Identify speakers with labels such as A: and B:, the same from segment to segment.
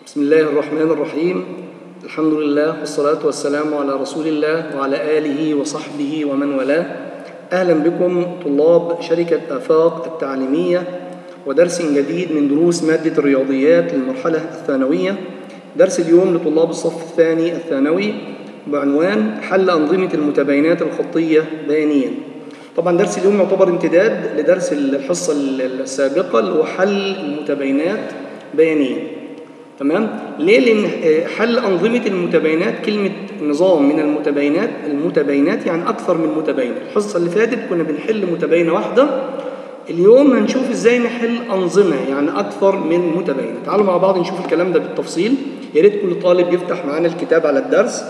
A: بسم الله الرحمن الرحيم الحمد لله والصلاة والسلام على رسول الله وعلى آله وصحبه ومن والاه أهلا بكم طلاب شركة آفاق التعليمية ودرس جديد من دروس مادة الرياضيات للمرحلة الثانوية درس اليوم لطلاب الصف الثاني الثانوي بعنوان حل أنظمة المتباينات الخطية بيانيا طبعا درس اليوم يعتبر امتداد لدرس الحصة السابقة اللي هو حل المتباينات بيانيا تمام ليه لان حل انظمه المتباينات كلمه نظام من المتباينات المتباينات يعني اكثر من متباينه الحصه اللي فاتت كنا بنحل متباينه واحده اليوم هنشوف ازاي نحل انظمه يعني اكثر من متباينه تعالوا مع بعض نشوف الكلام ده بالتفصيل يا ريت كل طالب يفتح معانا الكتاب على الدرس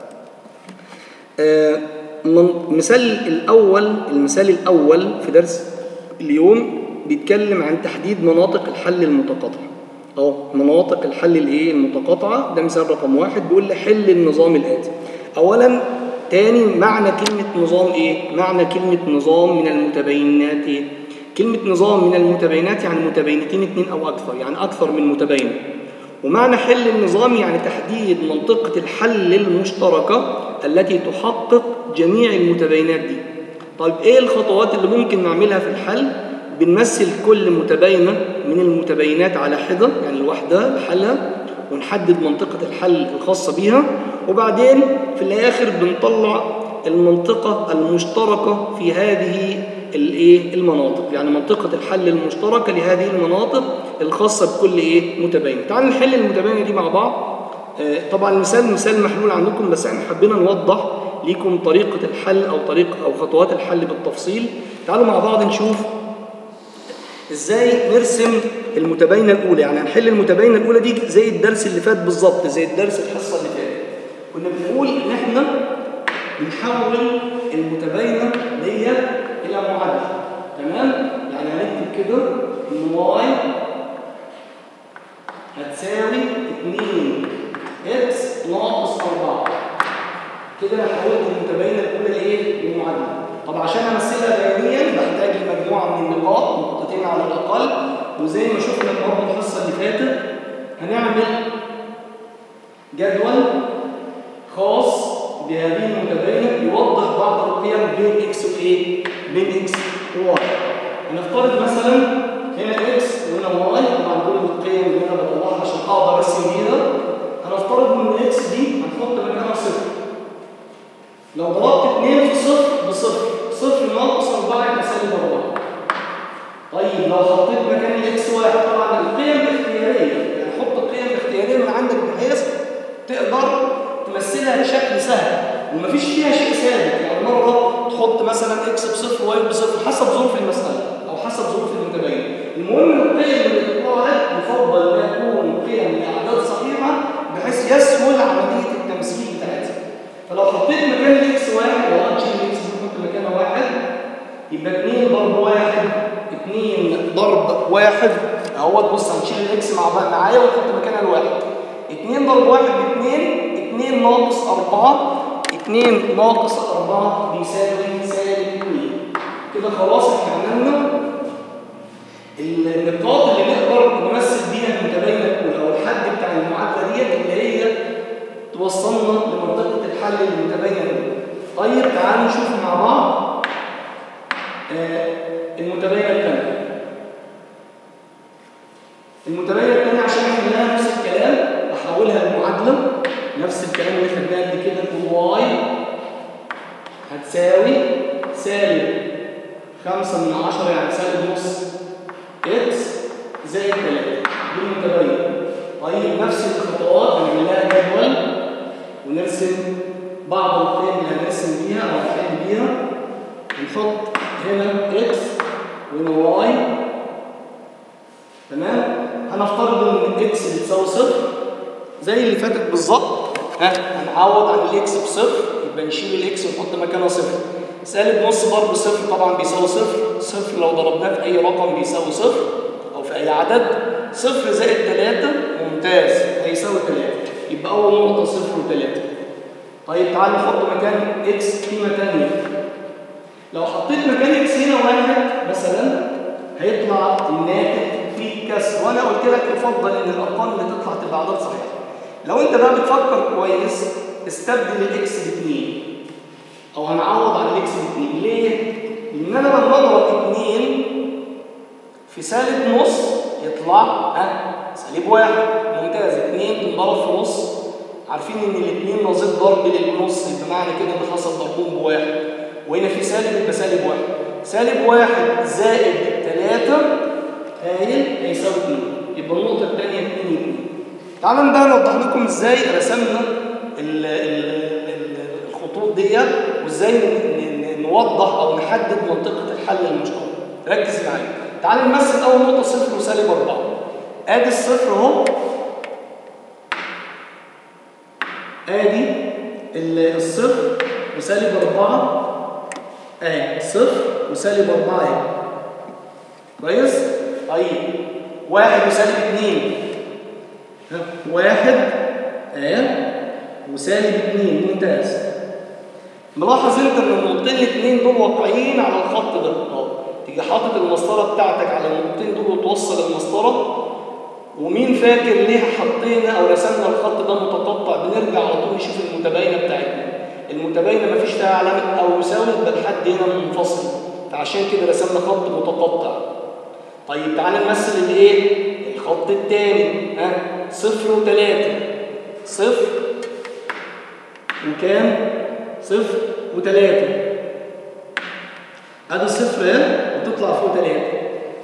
A: آه المثال الاول المثال الاول في درس اليوم بيتكلم عن تحديد مناطق الحل المتقاطعه اهو مناطق الحل الايه المتقاطعه ده مثال رقم واحد بيقول لي حل النظام الاتي اولا تاني معنى كلمه نظام ايه معنى كلمه نظام من المتباينات ايه كلمه نظام من المتباينات يعني متباينتين اثنين او اكثر يعني اكثر من متباينه ومعنى حل النظام يعني تحديد منطقه الحل المشتركه التي تحقق جميع المتباينات دي طيب ايه الخطوات اللي ممكن نعملها في الحل بنمثل كل متباينة من المتباينات على حدة يعني لوحدها بحالها ونحدد منطقة الحل الخاصة بيها وبعدين في الآخر بنطلع المنطقة المشتركة في هذه الايه المناطق يعني منطقة الحل المشتركة لهذه المناطق الخاصة بكل ايه متباينة تعالوا نحل المتباينة دي مع بعض آه طبعا المثال مثال محلول عندكم بس احنا حبينا نوضح ليكم طريقة الحل أو طريقة أو خطوات الحل بالتفصيل تعالوا مع بعض نشوف ازاي نرسم المتباينه الاولى يعني هنحل المتباينه الاولى دي زي الدرس اللي فات بالظبط زي الدرس الحصه اللي فاتت كنا بنقول ان احنا بنحول المتباينه دي الى معادله تمام يعني هنكتب كده ان واي هتساوي 2 اكس ناقص 4 كده انا حولت المتباينه الاولى لايه لمعادله طب عشان امثلها بيانيا بحتاج لمجموعه من النقاط نقطتين على الاقل وزي ما شفنا برضه الحصه اللي فاتت هنعمل جدول خاص بهذه المتباينه يوضح بعض القيم بين اكس وايه؟ بين اكس وواي. هنفترض مثلا هنا اكس وهنا واي طبعا دول القيم اللي انا بطلعها عشان اقدر ارسم بيها هنفترض ان اكس دي هنحط مكانها صفر. لو ضربت 2 في صفر بصفر صفر ناقص 4 يبقى سالب 4 طيب لو حطيت مكان الاكس واحد طبعا القيم الاختياريه يعني حط القيم الاختياريه من عندك بحيث تقدر تمثلها بشكل سهل ومفيش فيها شيء ثابت يعني مره تحط مثلا اكس بصفر واي بصفر حسب ظروف المساله او حسب ظروف المتباين المهم القيم اللي طلعت يفضل ان يكون قيم لاعداد صحيحه بحيث يسهل عمليه التمثيل بتاعتها فلو حطيت مكان الاكس واحد لو هنشيل الاكس نحط مكانها واحد يبقى 2 ضرب واحد 2 ضرب واحد اهوت بص هنشيل الاكس مع معايا ونحط مكانها الواحد 2 ضرب واحد ب 2 2 ناقص 4 2 ناقص 4 بيساوي سالب 2 كده خلاص احنا عملنا النقاط اللي نقدر نمثل بيها المتباينه الاولى او الحد بتاع المعادله ديت اللي هي توصلنا لمنطقه الحل المتباينه الاولى طيب تعالوا نشوف مع بعض آه المتباينه الثانيه المتباينه الثانيه عشان نحلها نفس الكلام احولها لمعادله نفس الكلام اللي خدناه قبل كده نقول واي هتساوي سالب 5 من 10 يعني سالب نص اكس زائد 3 دي المتباينه طيب نفس الخطوات هنعمل لها جدول ونرسم بعض القيم اللي هنرسم بيها او نحل بيها هنحط هنا اكس وهنا واي تمام هنفترض ان اكس بتساوي صفر زي اللي فاتت بالظبط ها هنعوض عن الاكس بصفر يبقى نشيل الاكس ونحط مكانها صفر سالب نص برضه صفر طبعا بيساوي صفر صفر لو ضربناه في اي رقم بيساوي صفر او في اي عدد صفر زائد 3 ممتاز هيساوي 3 يبقى اول نقطه صفر و3 طيب تعال نحط مكان اكس قيمه ثانيه لو حطيت مكان اكس هنا واحد مثلا هيطلع الناتج في كسر وانا قلت لك يفضل ان الارقام اللي تطلع تبقى اعداد صحيحه لو انت بقى بتفكر كويس استبدل الاكس باثنين او هنعوض عن الاكس باثنين ليه؟ لان انا لما اضرب اثنين في سالب نص يطلع ها سالب واحد ممتاز اثنين تنضرب في نص عارفين ان الاثنين نظير ضرب للنص يبقى معنى كده ان حصل ضربهم بواحد وهنا في سالب يبقى سالب واحد سالب واحد زائد ثلاثة هايل هيساوي اثنين يبقى النقطة الثانية اثنين اثنين تعالوا بقى نوضح لكم ازاي رسمنا ال ال ال الخطوط دي وازاي نوضح او نحدد منطقة الحل المشترك ركز معايا تعال نمثل اول نقطة صفر وسالب أربعة ادي الصفر اهو ادي الصفر وسالب أربعة اهي صفر وسالب أربعة اهي كويس؟ طيب واحد وسالب اتنين واحد اهي وسالب اتنين ممتاز ملاحظ انت ان النقطتين الاثنين دول واقعين على الخط ده اهو تيجي حاطط المسطره بتاعتك على النقطتين دول وتوصل المسطره ومين فاكر ليه حطينا او رسمنا الخط ده متقطع بنرجع على طول نشوف المتباينه بتاعتنا المتباينه مفيش فيها علامه او يساوي يبقى الحد هنا منفصل فعشان كده رسمنا خط متقطع طيب تعالى نمثل الايه الخط الثاني ها صفر وثلاثة صفر وكام صفر وثلاثة ادي صفر هنا وتطلع فوق ثلاثة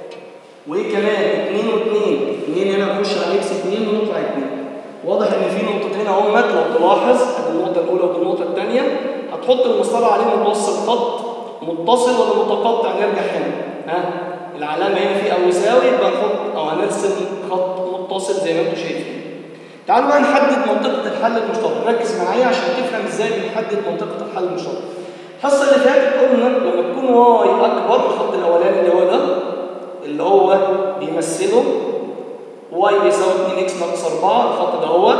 A: وايه كمان اتنين واتنين اتنين هنا نخش على اكس اتنين ونطلع اتنين واضح ان في نقطتين اهمت لو تلاحظ ادي النقطة الأولى ودي النقطة الثانية هتحط المسطرة عليهم وتوصل خط متصل ولا متقطع نرجع هنا ها العلامة هنا في أو يساوي يبقى نحط أو هنرسم خط متصل زي ما انتم شايفين تعالوا بقى نحدد منطقة الحل المشترك ركز معايا عشان تفهم ازاي بنحدد منطقة الحل المشترك الحصة اللي فاتت قلنا لما تكون واي أكبر الخط الأولاني اللي هو ده اللي هو بيمثله واي بيساوي 2 اكس ناقص 4 الخط ده هو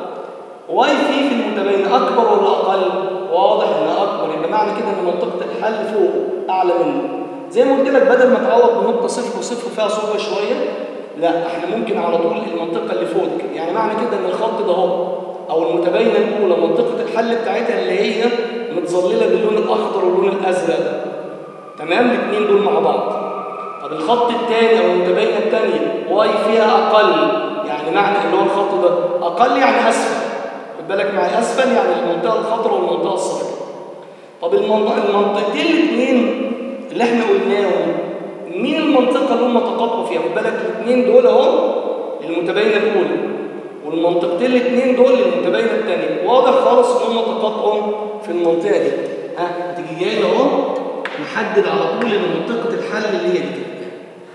A: واي في في المتباين أكبر ولا أقل؟ واضح إنها أكبر يبقى معنى كده إن منطقة الحل فوق أعلى منه زي ما قلت لك بدل ما تعوض بنقطة صفر وصفر فيها صعوبة شوية لا احنا ممكن على طول المنطقة اللي فوق يعني معنى كده ان الخط ده اهو او المتباينة الاولى منطقة الحل بتاعتها اللي هي متظللة باللون الاخضر واللون الازرق ده تمام الاثنين دول مع بعض طب الخط الثاني او المتباينة الثانية واي فيها اقل يعني معنى اللي هو الخط ده اقل يعني اسفل خد بالك معايا اسفل يعني المنطقة الخضراء والمنطقة الصفراء طب المنطقتين الاثنين اللي احنا قلناهم مين المنطقة اللي هم تقاطعوا فيها؟ خد بالك الاثنين دول اهو المتباينة الأولى والمنطقتين الاثنين دول المتباينة الثانية واضح خالص ان هم تقاطعوا في المنطقة دي ها هتيجي جاي اهو نحدد على طول ان منطقة الحل اللي هي دي كده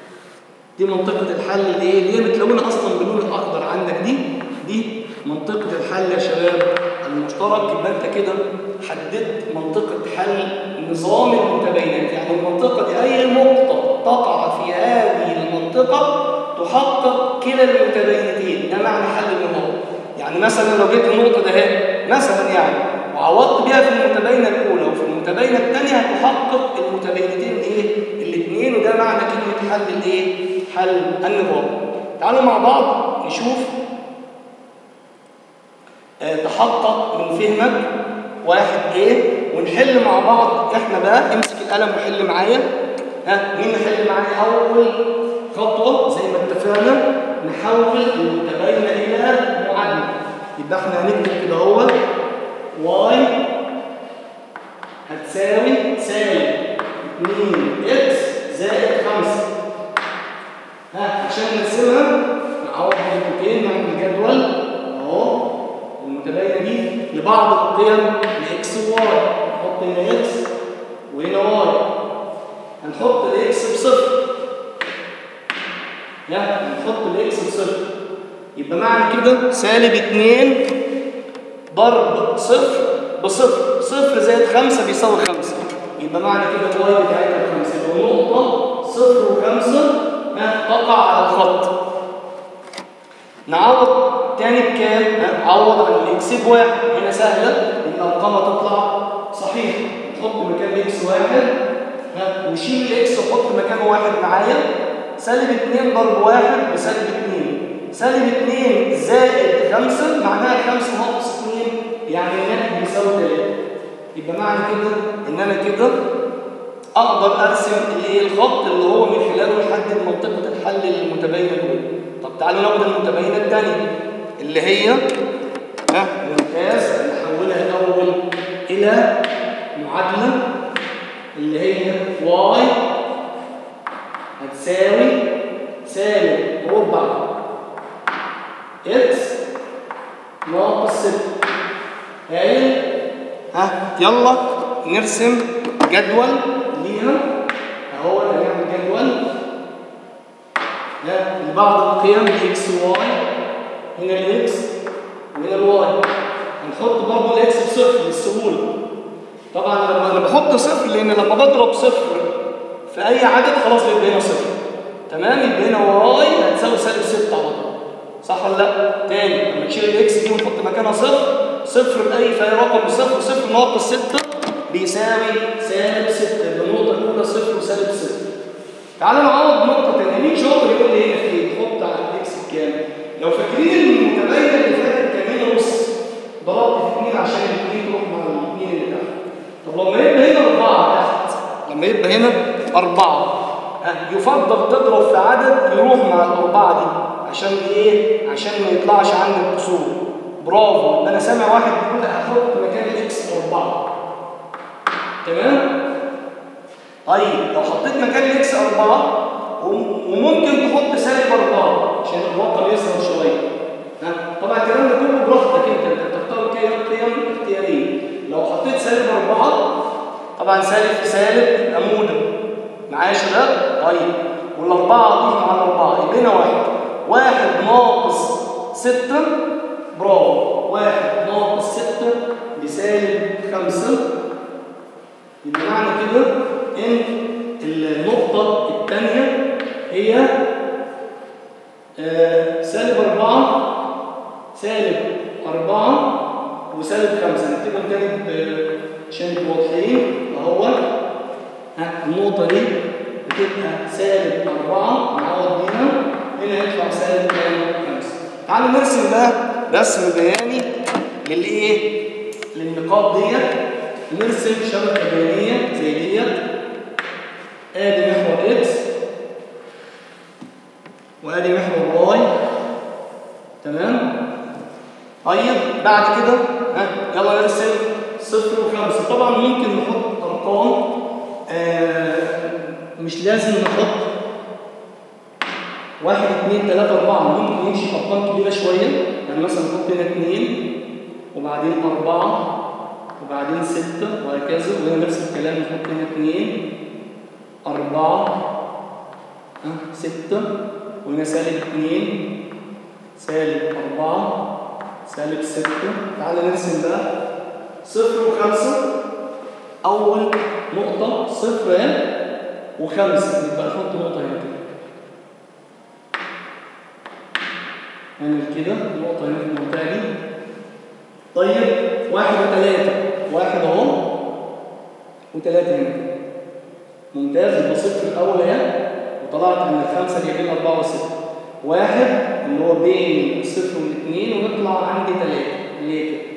A: دي منطقة الحل اللي هي اللي هي متلونة أصلا باللون الأخضر عندك دي دي منطقة الحل يا شباب المشترك يبقى أنت كده حددت منطقة حل نظام المتباينات يعني المنطقة دي أي نقطة تقع في هذه المنطقة تحقق كلا المتباينتين ده معنى حل النظام يعني مثلا لو جيت النقطة ده اهي مثلا يعني وعوضت بيها في المتباينة الأولى وفي المتباينة الثانية هتحقق المتباينتين ايه؟ الاثنين وده معنى كلمة حل الايه؟ حل النظام تعالوا مع بعض نشوف آه تحقق من فهمك واحد ايه ونحل مع بعض احنا بقى امسك القلم وحل معايا ها مين يحل معايا اول خطوه زي ما اتفقنا نحول المتباينه الى معادله يبقى احنا هنكتب كده هو واي هتساوي سالب 2 اكس زائد 5 ها عشان نرسمها نعوض بخطوتين نعمل جدول اهو المتباينه دي لبعض القيم لاكس وواي نحط هنا اكس وهنا واي هنحط الاكس بصفر لا هنحط الاكس بصفر يبقى معنى كده سالب 2 ضرب صفر بصفر صفر زائد 5 بيساوي 5 يبقى معنى كده الواي بتاعتها 5 يبقى نقطه صفر و5 تقع على الخط نعوض تاني بكام؟ نعوض عن الاكس بواحد هنا سهلة ان الارقام هتطلع صحيحة نحط مكان اكس واحد ها وشيل الاكس وحط مكانه واحد معايا سالب 2 ضرب 1 بسالب 2 سالب 2 زائد 5 معناها 5 ناقص 2 يعني الناتج بيساوي 3 يبقى معنى كده ان انا كده اقدر ارسم الايه الخط اللي هو من خلاله نحدد منطقه الحل للمتباين الاولى طب تعالوا ناخد المتباينه الثانيه اللي هي ها ممتاز نحولها الاول الى معادله اللي هي y هتساوي سالب ربع x ناقص 6 هايل ها يلا نرسم جدول ليها اهو هنعمل جدول ها لبعض القيم اكس واي هنا الاكس وهنا الواي هنحط برضه الاكس بصفر للسهوله طبعا لما انا بحط صفر لان لما بضرب صفر في اي عدد خلاص بيبقى هنا صفر تمام يبقى هنا واي هتساوي سالب 6 على طول صح ولا لا؟ تاني لما تشيل الاكس دي ونحط مكانها صفر صفر باي في اي رقم بصفر صفر ناقص 6 بيساوي سالب 6 يبقى النقطه الاولى صفر وسالب 6 تعالى نعوض نقطه ثانيه مين شاطر يقول لي هنا فين؟ حط على الاكس بكام؟ لو فاكرين المتباينه اللي فاتت كان هنا نص ضربت في 2 عشان الاثنين تروح مع الاثنين اللي تحت طب لما يبقى هنا 4 تحت لما يبقى هنا 4 يفضل تضرب في عدد يروح مع الأربعة دي عشان إيه؟ عشان ما يطلعش عندي الكسور برافو ده أنا سامع واحد بيقول هحط مكان الإكس أربعة تمام؟ طيب لو حطيت مكان الإكس أربعة وممكن تحط سالب أربعة عشان الرقم يسهل شوية ها؟ طبعا الكلام ده كله براحتك أنت أنت بتختار قيم اختيارية لو حطيت سالب أربعة طبعا سالب في سالب يبقى موجب معايا يا شباب؟ طيب والأربعة أضيف مع الأربعة يبقى هنا واحد واحد ناقص ستة برافو واحد ناقص ستة بسالب خمسة يبقى معنى كده إن النقطة الثانية هي آه سالب أربعة سالب أربعة وسالب خمسة نكتبهم تاني عشان نبقوا واضحين أهو ها النقطة دي بتبقى سالب 4 نعوض بيها هنا يطلع سالب كام؟ 5 تعالوا نرسم بقى رسم بياني للايه؟ للنقاط ديت نرسم شبكة بيانية زي ديت ادي محور اكس وادي محور واي تمام؟ طيب بعد كده ها يلا نرسم صفر وخمسة طبعا ممكن نحط ارقام آه مش لازم نحط واحد اثنين ثلاثة أربعة ممكن يمشي أرقام كبيرة شوية يعني مثلا نحط هنا اثنين وبعدين أربعة وبعدين ستة وهكذا وهنا نفس الكلام نحط هنا اثنين أربعة أه ستة وهنا سالب اثنين سالب أربعة سالب ستة تعالى نرسم بقى صفر وخمسة أول نقطة صفر وخمسة يبقى نحط نقطة هنا كده نعمل كده نقطة هنا في المنطقة دي طيب واحد وثلاثة واحد أهو وثلاثة هنا ممتاز يبقى صفر الأول أهي وطلعت من الخمسة دي بين أربعة وستة واحد اللي هو بين الصفر والاثنين ونطلع عندي ثلاثة ليه كده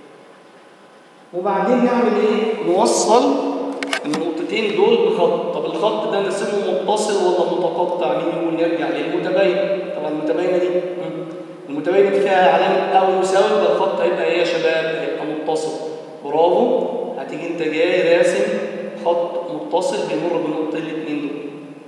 A: وبعدين نعمل ايه؟ نوصل النقطتين دول بخط طب الخط ده نرسمه متصل ولا متقطع مين يقول نرجع للمتباين طبعا المتباينه دي المتباينه دي فيها علامه او يساوي يبقى الخط هيبقى ايه يا شباب هيبقى متصل برافو هتيجي انت جاي راسم خط متصل بيمر بالنقطتين الاثنين دول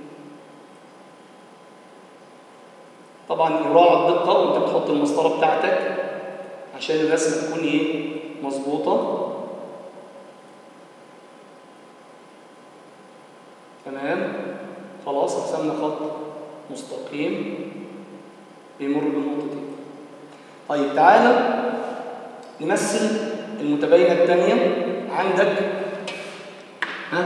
A: طبعا يراعى الدقه وانت بتحط المسطره بتاعتك عشان الرسمه تكون ايه مظبوطه تمام خلاص رسمنا خط مستقيم بيمر بالنقطتين طيب تعالى نمثل المتباينة الثانية عندك ها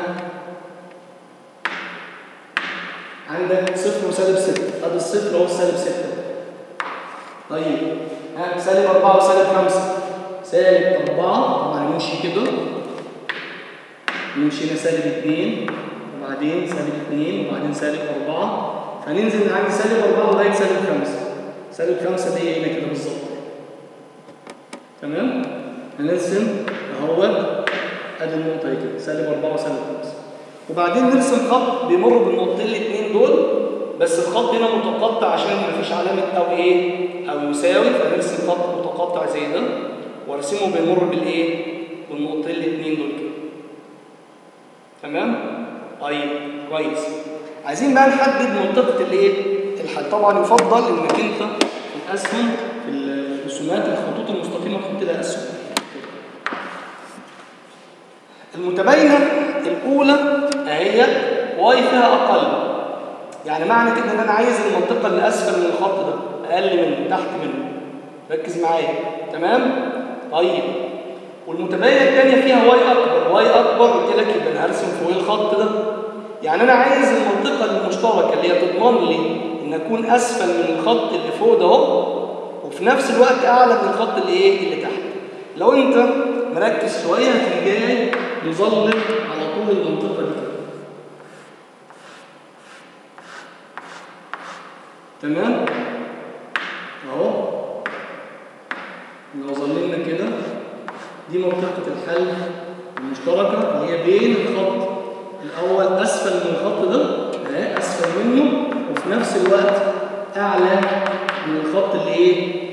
A: عندك صفر وسالب ستة ادي الصفر اهو سالب ستة طيب ها سالب أربعة وسالب خمسة سالب أربعة طبعا نمشي كده نمشي هنا سالب اتنين وبعدين سالب 2 وبعدين سالب 4 فننزل من عند سالب 4 لغايه سالب 5 سالب 5 دي هنا كده بالظبط تمام هنرسم اهو ادي النقطه دي كده سالب 4 وسالب 5 وبعدين نرسم خط بيمر بالنقطتين الاثنين دول بس الخط هنا متقطع عشان مفيش علامه او ايه او يساوي فنرسم خط متقطع زي ده وارسمه بيمر بالايه بالنقطتين الاثنين دول كده تمام طيب كويس عايزين بقى نحدد منطقه الايه الحل طبعا يفضل انك انت في الاسهم في الرسومات الخطوط المستقيمه تحط لها اسهم المتباينه الاولى اهي واي فيها اقل يعني معنى كده ان انا عايز المنطقه اللي اسفل من الخط ده اقل منه تحت منه ركز معايا تمام طيب والمتباينه الثانيه فيها واي اكبر واي اكبر قلت لك يبقى انا هرسم فوق الخط ده يعني انا عايز المنطقه المشتركه اللي هي تضمن لي ان اكون اسفل من الخط اللي فوق ده اهو وفي نفس الوقت اعلى من الخط اللي ايه اللي تحت لو انت مركز شويه هتلاقي جاي مظلل على طول المنطقه دي كده تمام اهو لو ظللنا كده دي منطقه الحل المشتركه اللي هي بين الخط الاول اسفل من الخط ده اهي اسفل منه وفي نفس الوقت اعلى من الخط اللي ايه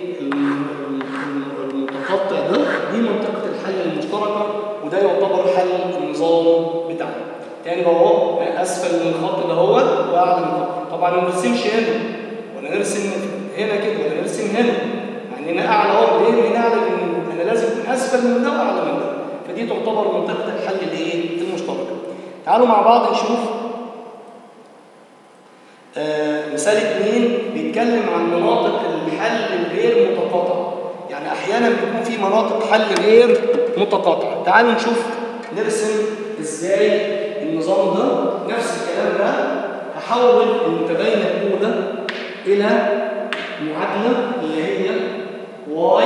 A: المتقطع ده دي منطقه الحل المشتركه وده يعتبر حل النظام بتاعنا تاني بقى اهو اسفل من الخط ده هو واعلى من الخط طبعا ما نرسمش هنا ولا نرسم هنا كده ولا نرسم هنا يعني هنا اعلى اهو ليه هنا اعلى من انا لازم اكون اسفل من ده واعلى من ده فدي تعتبر منطقه الحل الايه المشتركه تعالوا مع بعض نشوف آه مثال اثنين بيتكلم عن مناطق الحل الغير متقاطعه يعني احيانا بيكون في مناطق حل غير متقاطعه تعالوا نشوف نرسم ازاي النظام ده نفس الكلام ده هحول المتباينه الاولى الى معادله اللي هي y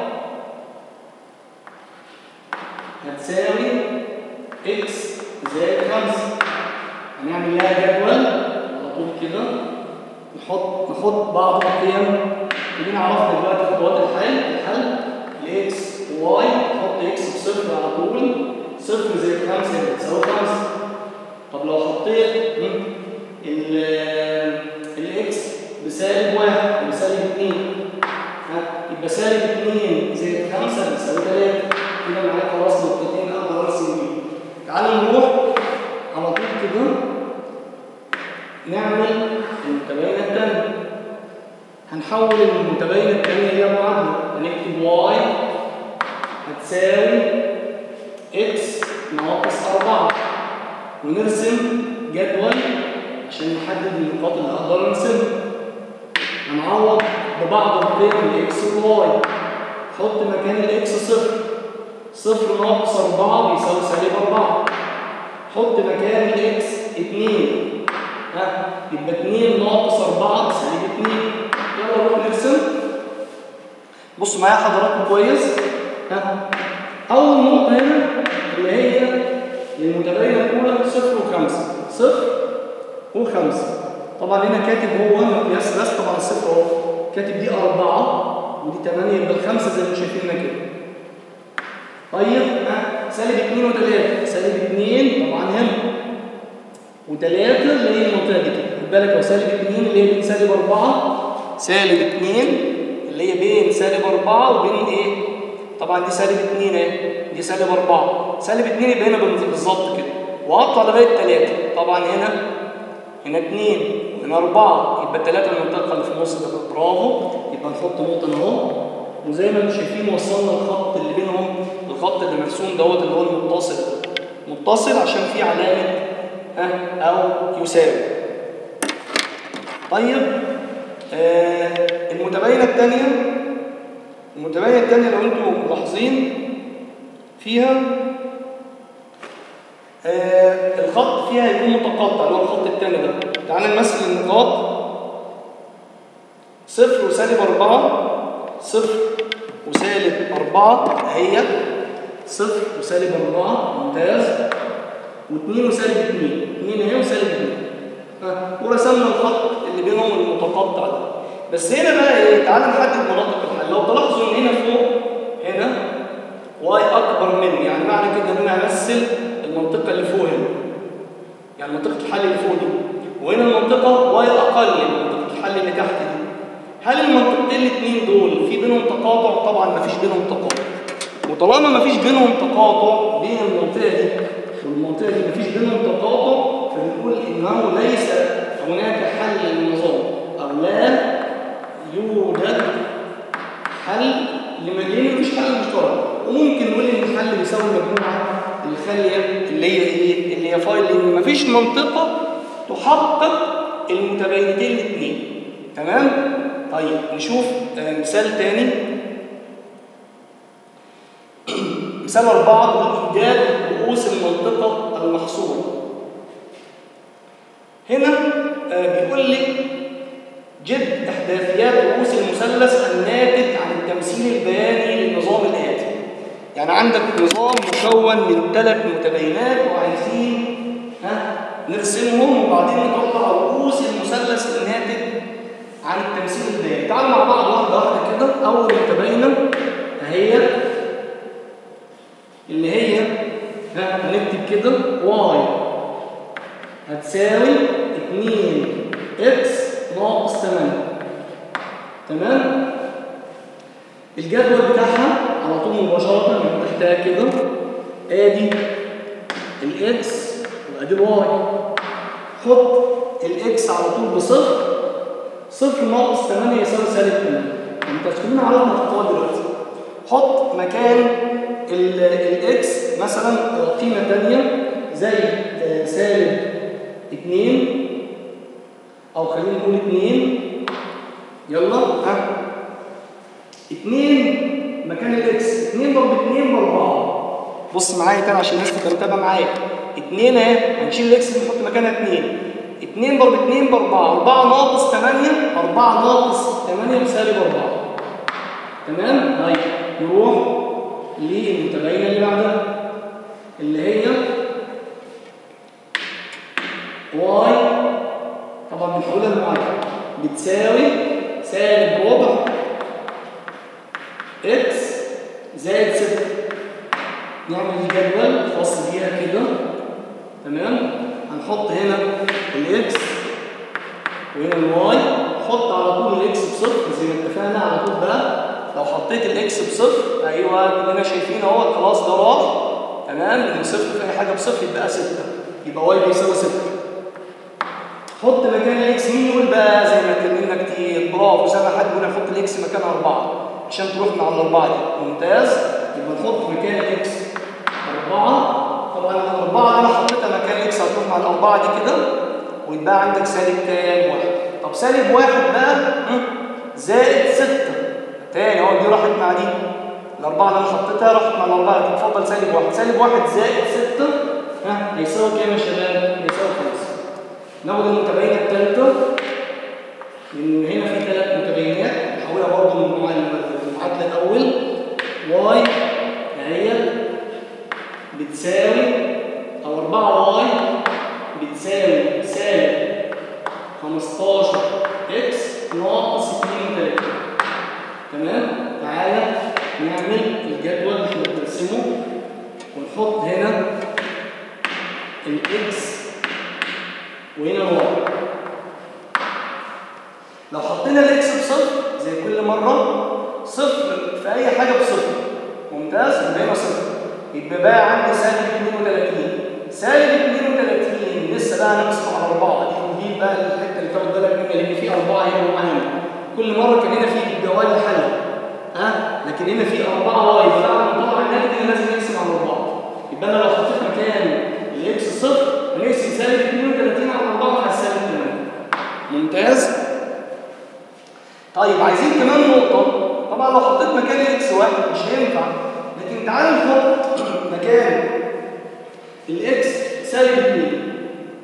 A: هتساوي x زائد 5 هنعمل لها جدول على طول كده نحط نحط بعض القيم اللي نعرفها دلوقتي خطوات الحل الحل لاكس واي نحط اكس بصفر على طول صفر زائد 5 بتساوي 5 طب لو حطيت الاكس بسالب 1 بسالب 2 يبقى سالب 2 زائد 5 بيساوي 3 كده معايا خلاص نقطتين اقدر ارسم بيهم تعالوا نروح على طول كده نعمل المتباينه الثانيه هنحول المتباينه الثانيه الى معادله هنكتب واي هتساوي اكس ناقص 4 ونرسم جدول عشان نحدد النقاط اللي هقدر ارسمها هنعوض ببعض القيم الاكس والواي حط مكان الاكس صفر صفر ناقص 4 بيساوي سالب 4 حط مكان الاكس 2 ها يبقى 2 ناقص 4 سالب 2 يلا نروح نرسم بصوا معايا حضراتكم كويس ها اول نقطه هنا اللي هي المتباينه الاولى صفر وخمسة صفر وخمسة طبعا هنا كاتب هو مقياس بس طبعا الصفر اهو كاتب دي أربعة ودي 8 يبقى الخمسة زي ما شايفين هنا كده طيب ها سالب 2 و3 سالب 2 طبعا هنا و3 اللي هي المنطقة دي كده خد بالك هو سالب 2 اللي هي بين سالب 4 سالب 2 اللي هي بين سالب 4 وبين ايه؟ طبعا دي سالب 2 اهي دي سالب 4 سالب 2 يبقى هنا بالظبط كده وقطع لغايه 3 طبعا هنا هنا 2 هنا 4 يبقى 3 المنطقه اللي في النص ده برافو يبقى نحط نقطه اهو وزي ما انتم شايفين وصلنا الخط اللي بينهم الخط اللي مرسوم دوت اللي هو المتصل متصل عشان فيه علامه ها او يساوي طيب آه المتباينه الثانيه المتباينه الثانيه لو انتم ملاحظين فيها آه الخط فيها يكون متقطع اللي هو الخط الثاني ده تعال نمثل النقاط صفر وسالب أربعة صفر وسالب أربعة هي صفر وسالب أربعة ممتاز واثنين وسالب اثنين اثنين اهي وسالب اثنين ها ورسمنا الخط اللي بينهم المتقاطع ده بس هنا بقى ايه تعالى نحدد مناطق الحل لو تلاحظوا ان هنا فوق هنا واي اكبر من يعني معنى كده ان انا همثل المنطقه اللي فوق هنا يعني منطقه الحل اللي فوق دي وهنا المنطقه واي اقل من منطقه الحل اللي تحت دي هل المنطقتين الاثنين دول في بينهم تقاطع طبعا ما فيش بينهم تقاطع وطالما ما فيش بينهم تقاطع بين المنطقه دي والمنطقه دي ما فيش بينهم تقاطع فبنقول انه ليس هناك حل للنظام او لا يوجد حل لمجال مفيش حل مشترك وممكن نقول ان الحل بيساوي المجموعه الخاليه اللي هي ايه اللي هي فايل لان مفيش منطقه تحقق المتباينتين الاثنين تمام طيب نشوف آه، مثال تاني مثال أربعة بيقول إيجاد رؤوس المنطقة المحصورة هنا آه، بيقول لي جد إحداثيات رؤوس المثلث الناتج عن التمثيل البياني للنظام الآتي يعني عندك نظام مكون من ثلاث متباينات وعايزين ها نرسمهم وبعدين نطلع رؤوس المثلث الناتج عن التمثيل البياني تعالوا مع بعض واحدة واحدة كده أول متباينة أهي اللي هي ها هنكتب كده واي هتساوي 2 اكس ناقص 8 تمام الجدول بتاعها على طول مباشرة من تحتها كده ادي الاكس وادي الواي حط الاكس على طول بصفر صفر ناقص 8 يساوي سالب 8 انت هتكون على ما دلوقتي حط مكان الاكس مثلا قيمه ثانيه زي آه، سالب 2 او خلينا نقول 2 يلا ها 2 مكان الاكس 2 ضرب 2 ب 4 بص معايا تاني عشان الناس تبقى متابعه معايا 2 اهي هنشيل الاكس ونحط مكانها 2 2 ضرب 2 ب 4 4 ناقص 8 4 ناقص 8 بسالب 4 تمام طيب نروح للمتباينه اللي بعدها اللي هي واي طبعا بنحولها لمعادله بتساوي سالب ربع اكس زائد 6 نعمل الجدول خاص بيها كده تمام هنحط هنا الاكس وهنا الواي حط على طول الاكس بصفر زي ما اتفقنا على طول بقى لو حطيت الاكس بصفر ايوه كلنا شايفين اهو خلاص ده راح تمام لان صفر في اي حاجه بصفر يبقى 6 يبقى واي بيساوي 6 حط مكان الاكس مين يقول بقى زي ما اتكلمنا كتير برافو سامع حد يقول نحط الاكس مكان 4 عشان تروح مع الاربعه دي ممتاز يبقى نحط مكان الاكس 4 طبعا الاربعه دي لو حطيتها مكان الاكس هتروح مع الاربعه دي كده ويتبقى عندك سالب كام واحد طب سالب واحد بقى هم، زائد 6 تاني اهو دي راحت مع دي الأربعة اللي أنا حطيتها راحت مع الأربعة دي اتفضل سالب واحد سالب واحد زائد ستة ها هيساوي كام يا شباب؟ هيساوي خمسة ناخد المتباينة الثالثة من هنا في ثلاث متباينات نحولها برضه من نوع المعادلة الأول واي هي بتساوي أو 4 واي بتساوي سالب 15 اكس ناقص 32 تمام تعالى نعمل الجدول اللي احنا بنرسمه ونحط هنا الاكس وهنا الواي لو حطينا الاكس بصفر زي كل مره صفر في اي حاجه بصفر ممتاز يبقى هنا صفر يبقى بقى عندي سالب 32 سالب 32 لسه بقى نقسم على 4 دي نجيب بقى الحته اللي تاخد بالك منها لان في 4 هنا وهنا كل مره كان هنا في جوال حل ها لكن هنا في 4 واي فطبعا طبعا الناتج هنا لازم نقسم على 4 يبقى انا لو حطيت مكان الاكس صفر هنقسم سالب 32 على 4 على سالب 8 ممتاز طيب عايزين كمان نقطة طبعا لو حطيت مكان الاكس واحد مش هينفع لكن تعال نحط مكان الاكس سالب 2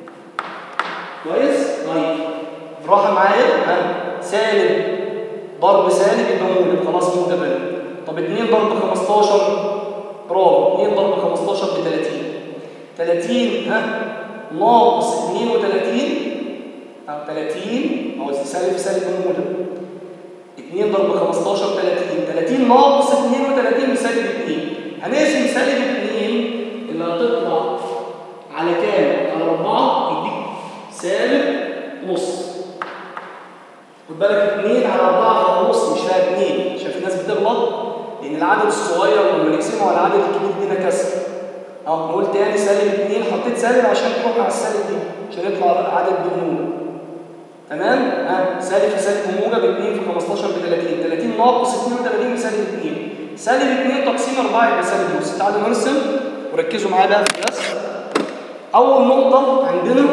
A: كويس؟ طيب براحة معايا ها سالب ضرب سالب يبقى موجب خلاص متبادل طب 2 ضرب 15 برافو 2 ضرب 15 ب 30 30 ها ناقص 32 ها 30 هو سالب سالب موجب 2 ضرب 15 30 30 ناقص 32 بسالب 2 هنقسم سالب 2 اللي هتطلع على كام؟ على 4 يديك سالب نص خد بالك 2 على 4 على نص مش فيها 2 شايف الناس بتغلط لان العدد الصغير لما نقسمه على العدد الكبير بينا كسر اهو نقول تاني سالب 2 حطيت سالب عشان تروح مع السالب دي عشان يطلع عدد بالنور تمام ها سالب في سالب موجب 2 في 15 ب 30 30 ناقص 32 بسالب 2 سالب 2 تقسيم 4 يبقى سالب نص تعالوا نرسم وركزوا معايا بقى في الرسم اول نقطه عندنا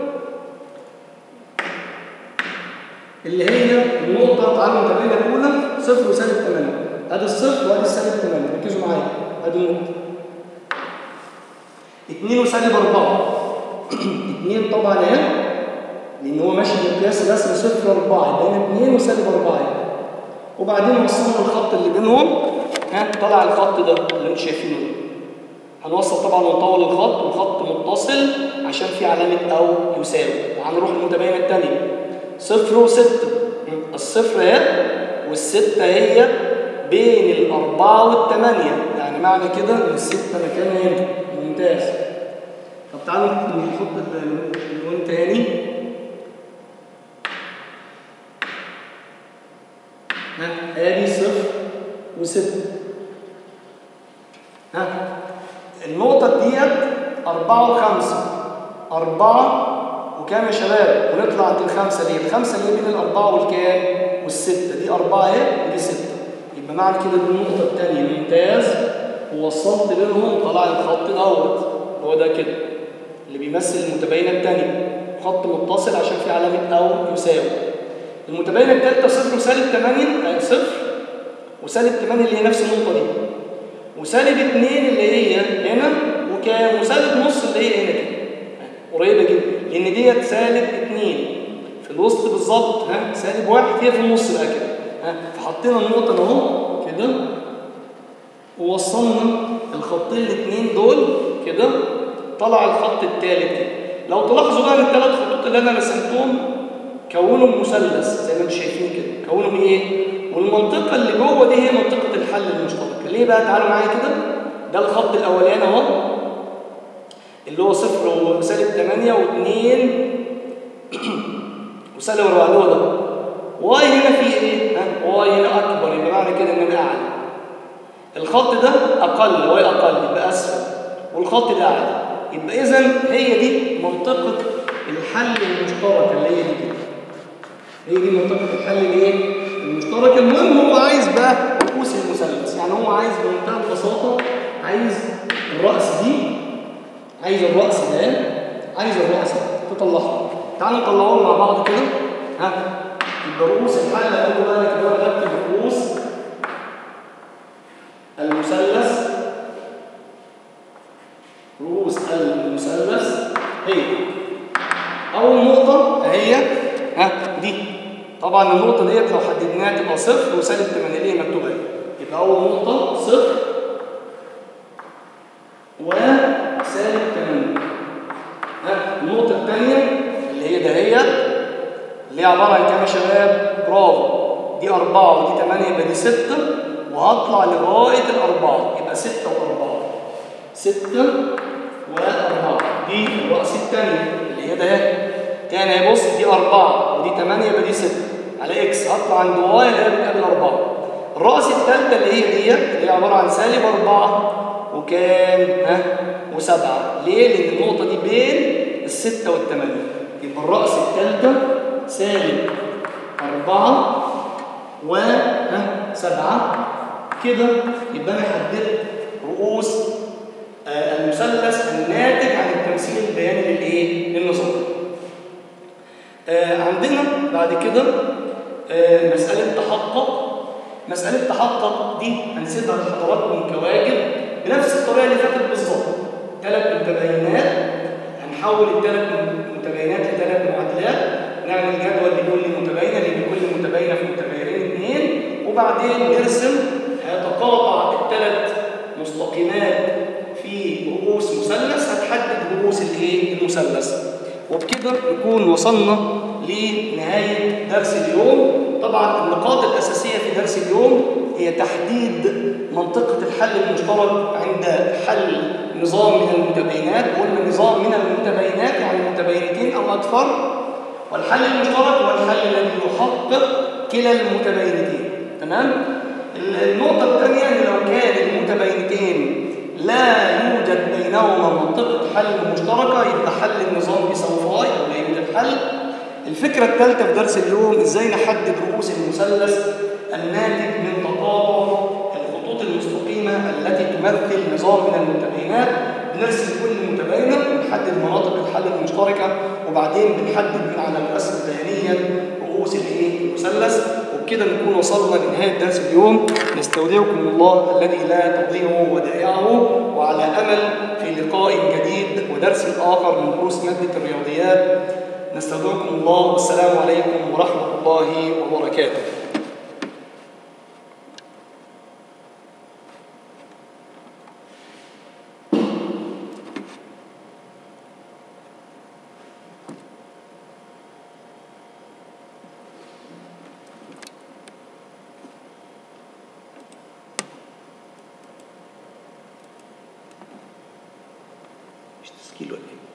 A: اللي هي النقطه تعالوا نتابعها الاولى صفر وسالب 8 ادي الصفر وادي السالب 8 ركزوا معايا ادي النقطه 2 وسالب 4 2 طبعا اهي لان هو ماشي بمقياس الرسم صفر 4 يبقى هنا 2 وسالب 4 وبعدين وصلنا الخط اللي بينهم ها طلع الخط ده اللي انتم شايفينه ده هنوصل طبعا ونطول الخط والخط متصل عشان في علامه او يساوي وهنروح للمتباينه الثانيه صفر وستة الصفر اهي والستة هي بين الأربعة والثمانية يعني معنى كده إن الستة مكانها هنا ممتاز طب تعالوا نحط اللون تاني ها ادي صفر وستة ها النقطة ديت أربعة وخمسة أربعة وكام يا شباب؟ ونطلع عند الخمسة دي، الخمسة اللي بين الأربعة والكام؟ والستة، دي أربعة أهي ودي ستة. يبقى معنى كده دي النقطة التانية ممتاز ووصلت بينهم طلع الخط دوت هو ده كده اللي بيمثل المتباينة التانية خط متصل عشان في علامة أو يساوي. المتباينة التالتة صفر وسالب 8 أي صفر وسالب 8 اللي هي نفس النقطة دي. وسالب 2 اللي هي هنا وكام؟ وسالب نص اللي هي هنا كده. قريبة جدا لأن ديت سالب 2 في الوسط بالظبط ها سالب واحد هي في النص بقى كده ها فحطينا النقطة اهو كده ووصلنا الخطين الاثنين دول كده طلع الخط الثالث كده لو تلاحظوا بقى ان الثلاث خطوط اللي انا رسمتهم كونوا مثلث زي ما انتم شايفين كده كونوا ايه؟ والمنطقة اللي جوه دي هي منطقة الحل المشترك ليه بقى تعالوا معايا كده ده الخط الاولاني اهو اللي هو صفر وسالب 8 و2 وسالب 4 اللي هو ده واي هنا في ايه؟ ها واي هنا اكبر يبقى معنى كده ان انا اعلى الخط ده اقل واي اقل يبقى اسفل والخط ده اعلى يبقى اذا هي دي منطقه الحل المشترك اللي هي دي كده هي دي منطقه الحل الايه؟ المشترك المهم هو عايز بقى رؤوس المثلث يعني هو عايز بمنتهى البساطه عايز الراس دي عايز الرأس ده عايز الرأس ده تطلعها تعالوا نطلعهم مع بعض كده ها يبقى رؤوس الحل اقول بقى انا كده بكتب رؤوس المثلث رؤوس المثلث هي اول نقطة هي ها دي طبعا النقطة ديت لو حددناها تبقى صفر وسالب 8 اللي هي مكتوبة اهي يبقى أول نقطة صفر وسالب 8 ها النقطة الثانية اللي هي دهيت اللي هي عبارة عن كام يا شباب؟ برافو دي أربعة ودي 8 يبقى دي 6 وهطلع لغاية الأربعة يبقى 6 و4 6 و4 دي الرأس الثانية اللي هي ده تاني اهي بص دي 4 ودي 8 يبقى دي 6 على اكس هطلع عند واي اللي هي بتقابل 4 الرأس الثالثة اللي هي ديت اللي هي عبارة عن سالب 4 وكام ها وسبعة ليه؟ لأن النقطة دي بين الستة والثمانية يبقى الرأس الثالثة سالب أربعة و ها سبعة كده يبقى أنا حددت رؤوس آه المثلث الناتج عن التمثيل البياني للإيه؟ للنظام. آه عندنا بعد كده آه مسألة تحقق مسألة تحقق دي هنسيبها لحضراتكم كواجب بنفس الطريقة اللي فاتت بالظبط ثلاث متباينات هنحول الثلاث متباينات لثلاث معادلات نعمل جدول لكل متباينة لكل متباينة في متباينين اثنين وبعدين نرسم هيتقاطع الثلاث مستقيمات في رؤوس مثلث هتحدد رؤوس الايه المثلث وبكده نكون وصلنا لنهاية درس اليوم طبعا النقاط الأساسية في درس اليوم هي تحديد منطقة الحل المشترك عند حل نظام من المتباينات قلنا نظام من المتباينات يعني متباينتين أو أكثر والحل المشترك هو الحل الذي يحقق كلا المتباينتين تمام؟ النقطة الثانية أن لو كان المتباينتين لا يوجد بينهما منطقة حل مشتركة يبقى حل النظام بيساوي فاي أو لا يوجد حل الفكرة الثالثة في درس اليوم ازاي نحدد رؤوس المثلث الناتج من تقاطع الخطوط المستقيمة التي تمثل نظام من المتباينات بنرسم كل متباينة بنحدد مناطق الحل المشتركة وبعدين بنحدد من على الرسم بيانيا رؤوس الايه المثلث وبكده نكون وصلنا لنهاية درس اليوم نستودعكم الله الذي لا تضيع ودائعه وعلى أمل في لقاء جديد ودرس آخر من دروس مادة الرياضيات نستودعكم الله والسلام عليكم ورحمة الله وبركاته مش تسجيل ولا ايه